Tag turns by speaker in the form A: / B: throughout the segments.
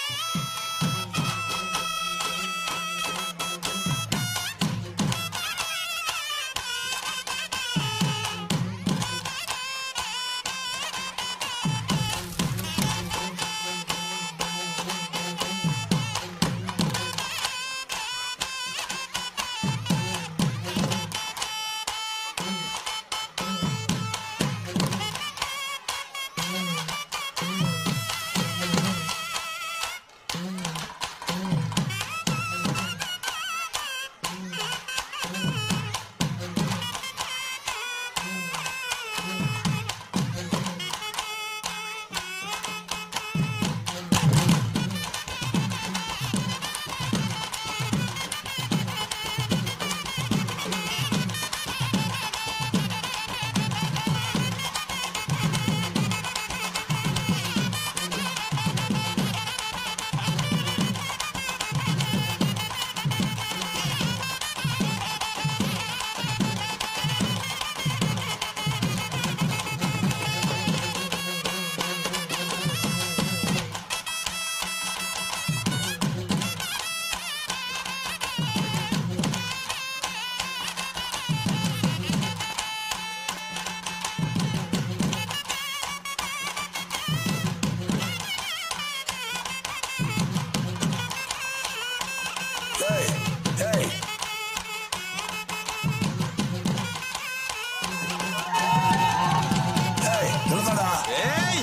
A: ஏய் ஏய் ஏய் நிறுத்தடா
B: ஏய்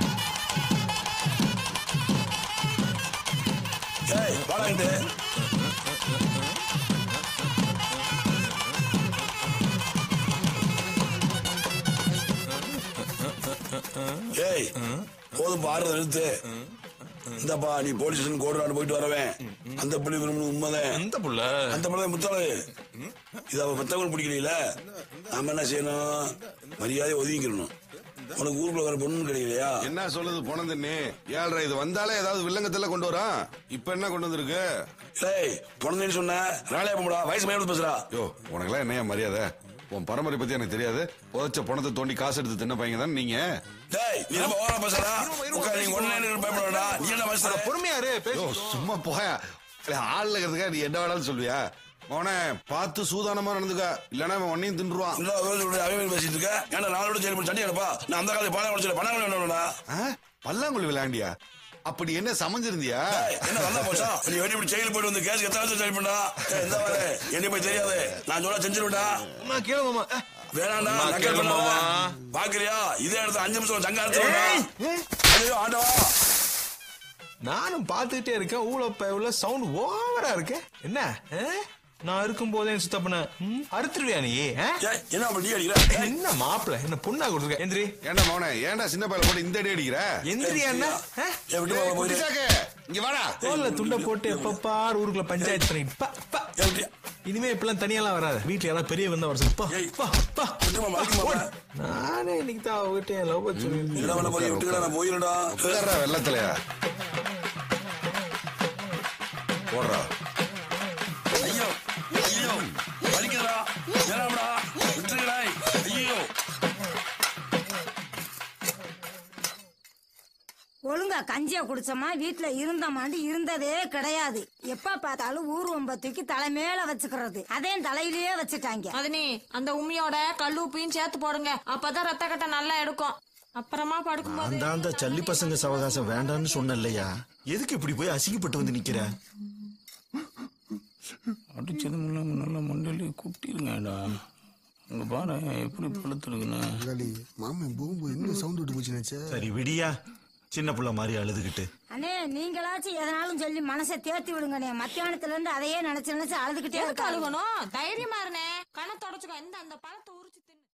A: ஏய் வாடா இங்கிட்டு ஏய் போதும் பாடுறத நிறுத்து இந்தப்பா நீ போலீஸ் ஸ்டேஷன் கோடுறாடு போயிட்டு வரவேன் அந்த புள்ளி விரும்புறது உண்மைதான்
B: அந்த புள்ள
A: அந்த படம் முத்தாளு இது அவ மத்தவங்க பிடிக்கல நாம என்ன செய்யணும் மரியாதை ஒதுங்கிக்கணும் உனக்கு ஊருக்குள்ள வர பொண்ணு கிடைக்கலையா
C: என்ன சொல்லுது போனதுன்னு ஏழ்ரை இது வந்தாலே ஏதாவது வில்லங்கத்துல கொண்டு வரான் இப்ப என்ன கொண்டு வந்திருக்கு
A: ஏய் பொண்ணு சொன்ன நாளே போடா வயசு மேல பேசுறா
C: யோ உனக்கெல்லாம் என்னையா மரியாதை உன் பரம்பரை பத்தி எனக்கு தெரியாது புதைச்ச பணத்தை தோண்டி காசு எடுத்து தின்ன பையங்க தான் நீங்க
A: டேய் நீ நம்ம ஓவரா பேசுறா உட்கார் நீ ஒண்ணு பயப்பட வேண்டாம் நீ என்ன பேசுற
B: பொறுமையா இரு
C: யோ
B: பேசி
C: சும்மா போயா ஆள்ல இருக்கிறதுக்கா நீ என்ன வேணாலும் சொல்லுவியா அவனை பார்த்து சூதானமா நடந்துக்க இல்லன்னா அவன் உன்னையும் தின்றுவான்
A: என்ன வேலை சொல்ற அவன் பேசிட்டு இருக்க ஏன்னா நாளோட சரி பண்ணி சண்டி எடுப்பா நான் அந்த காலத்துல பணம் உடச்சல பணம் வேணும்டா
C: ஆ? பல்லாங்குழி விளையாண்டியா அப்படி என்ன சமைஞ்சிருந்தியா
A: என்ன வந்தா போச்சா நீ வெளிய இப்படி ஜெயிலுக்கு போயிட்டு வந்து கேஸ் எத்தனை சரி பண்ணா ஏய், இந்த வர என்ன போய் தெரியாது நான் சொல்ல செஞ்சிருவேன்டா
B: அம்மா கேளு மாமா அஹ்.
A: வேணாண்டா
B: அம்மா,
A: நக்கல்
B: கேளு
A: பண்ணாத.
B: மாமா.
A: பாக்குறியா இதே இடத்துல அஞ்சு நிமிஷம் சங்க அறுத்துருவேன்டா. ஐயோ ஆண்டவா
B: நானும் பார்த்துக்கிட்டே இருக்கேன் ஊழப்ப உள்ள சவுண்ட் ஓவரா இருக்கு என்ன அஹ்? நான் இருக்கும் போதே சுத்த பண்ண ம், அறுத்துருவியா நீ அஹ்?
A: ஏய், என்ன அப்படி நீ அடிக்கிற
B: என்ன மாப்பிள என்ன பொண்ணா கொடுத்துருக்க எந்திரி
C: ஏன்டா மவனே ஏன்டா சின்ன பையல போட்டு இந்த அடி அடிக்கிற
B: எந்திரியா என்ன அஹ்?
A: ஏய், விட்டு போக போயிரு.
C: குட்டிச்சாக்கு, இங்க வாடா
B: தோல்ல துண்டை போட்டு எப்ப பார் ஊருக்குள்ள பஞ்சாயத்து பண்ணிட்டு பா, பா.
A: ஏய், விட்டு.
B: இனிமே இப்பெல்லாம் தனியெல்லாம் வராது வீட்டுல யாராவது பெரிய வந்தா வர சொல்லு. பா,
A: ஏய்.
B: பா, பா.
A: விட்டுமா, மறைக்குமா,
B: ஓடு. நானே இன்னைக்கு தான் அவகிட்ட என் லவ் சொல்லி
A: என்ன பண்ண போய் விட்டுக்கடா நான் போயிருடா
C: உட்கார்றா வெள்ளத்திலயா போடுறா
A: ஐயோ ஐயோ வலிக்குதுடா வேணாம்டா விட்டுருக்கடா ஐயோ
D: ஒழுங்கா கஞ்சிய குடிச்சோமா வீட்டுல இருந்தோமாண்டு இருந்ததே கிடையாது எப்ப பார்த்தாலும் ஊர் ஒம்பத்துக்கு தலை மேல வச்சுக்கிறது அதே தலையிலேயே வச்சுட்டாங்க
E: மதனி அந்த உமியோட கல்லு உப்பையும் சேர்த்து போடுங்க அப்பதான் ரத்த கட்ட நல்லா எடுக்கும் அப்புறமா படுக்கும்போது
F: நான் தான் அந்த சல்லி பசங்க சவகாசம் வேண்டான்னு சொன்ன இல்லையா எதுக்கு இப்படி போய் அசிங்கப்பட்டு வந்து நிக்கிற
G: அடிச்சது முன்னாடி நல்ல மண்டலி குட்டிருங்கடா அங்க பாரு எப்படி பழுத்துருக்குன்னு
H: முதலாளி மாமன் போகும்போது என்ன சவுண்ட் விட்டு போச்சு நினைச்சா
F: சரி விடியா சின்ன புள்ள மாதிரி அழுதுகிட்டு
D: அண்ணே நீங்களாச்சும் எதனாலும் சொல்லி மனசை தேத்தி விடுங்கண்ணே மத்தியானத்துல இருந்து அதையே நினைச்சு நினைச்சு அழுதுகிட்டே
E: எதுக்கு
D: இருக்காங்க
E: அழுகணும் தைரியமா இருனே கண்ணை தொடச்சுக்கோ இந்த அந்த பழத்தை உரிச்சு தின்னு